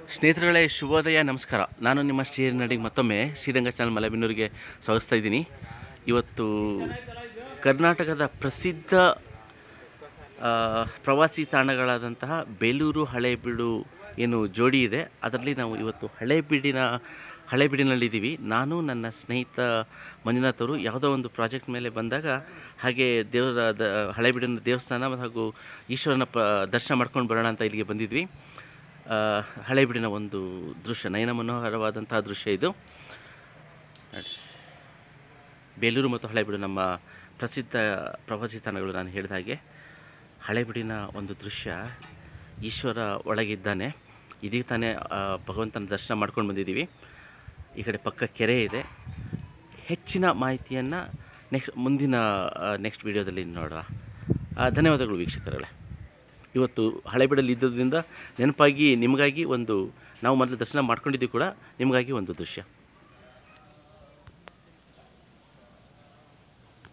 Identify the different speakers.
Speaker 1: ಸ್ನೇಹಿತರುಗಳೇ ಶುಭೋದಯ ನಮಸ್ಕಾರ ನಾನು ನಿಮ್ಮ ಶ್ರೀನಡಿಗೆ ಮತ್ತೊಮ್ಮೆ ಶ್ರೀರಂಗ ಚಾನಲ್ ಮಲೆಬೆನ್ನೂರಿಗೆ ಸ್ವಾಗತಿಸ್ತಾ ಇದ್ದೀನಿ ಇವತ್ತು ಕರ್ನಾಟಕದ ಪ್ರಸಿದ್ಧ ಆ, ಪ್ರವಾಸಿ ತಾಣಗಳಾದಂತಹ ಬೇಲೂರು ಹಳೇಬೀಡು ಏನು ಜೋಡಿ ಇದೆ ಅದರಲ್ಲಿ ನಾವು ಇವತ್ತು ಹಳೇಬೀಡಿನ ಹಳೇಬೀಡಿನಲ್ಲಿದ್ದೀವಿ ನಾನು ನನ್ನ ಸ್ನೇಹಿತ ಮಂಜುನಾಥ್ ಅವರು ಯಾವುದೋ ಒಂದು ಪ್ರಾಜೆಕ್ಟ್ ಮೇಲೆ ಬಂದಾಗ ಹಾಗೆ ದೇವರ ದ ಹಳೇಬೀಡಿನ ದೇವಸ್ಥಾನ ಹಾಗೂ ಈಶ್ವರನ ಪ ದರ್ಶನ ಮಾಡ್ಕೊಂಡು ಬರೋಣ ಅಂತ ಇಲ್ಲಿಗೆ ಬಂದಿದ್ವಿ ಆ, ಹಳೇಬೀಡಿನ ಒಂದು ದೃಶ್ಯ ನಯನ ಮನೋಹರವಾದಂತಹ ದೃಶ್ಯ ಇದು ನೋಡಿ ಬೇಲೂರು ಮತ್ತು ಹಳೇಬೀಡು ನಮ್ಮ ಪ್ರಸಿದ್ಧ ಪ್ರವಾಸಿ ತಾಣಗಳು ನಾನು ಹೇಳಿದ ಹಾಗೆ ಹಳೇಬೀಡಿನ ಒಂದು ದೃಶ್ಯ ಈಶ್ವರ ಒಳಗಿದ್ದಾನೆ ಇದೀಗ ತಾನೇ ಆ, ಭಗವಂತನ ದರ್ಶನ ಮಾಡ್ಕೊಂಡು ಬಂದಿದ್ದೀವಿ ಈ ಕಡೆ ಪಕ್ಕ ಕೆರೆ ಇದೆ ಹೆಚ್ಚಿನ ಮಾಹಿತಿಯನ್ನು ನೆಕ್ಸ್ಟ್ ಮುಂದಿನ ನೆಕ್ಸ್ಟ್ ವಿಡಿಯೋದಲ್ಲಿ ನೋಡುವ ಆ, ಧನ್ಯವಾದಗಳು ವೀಕ್ಷಕರೇ ಇವತ್ತು ಹಳೇಬೀಡಲ್ಲಿ ಇದ್ದದ್ರಿಂದ ನೆನಪಾಗಿ ನಿಮಗಾಗಿ ಒಂದು ನಾವು ಮೊದಲು ದರ್ಶನ ಮಾಡ್ಕೊಂಡಿದ್ದೀವಿ ಕೂಡ ನಿಮಗಾಗಿ ಒಂದು ದೃಶ್ಯ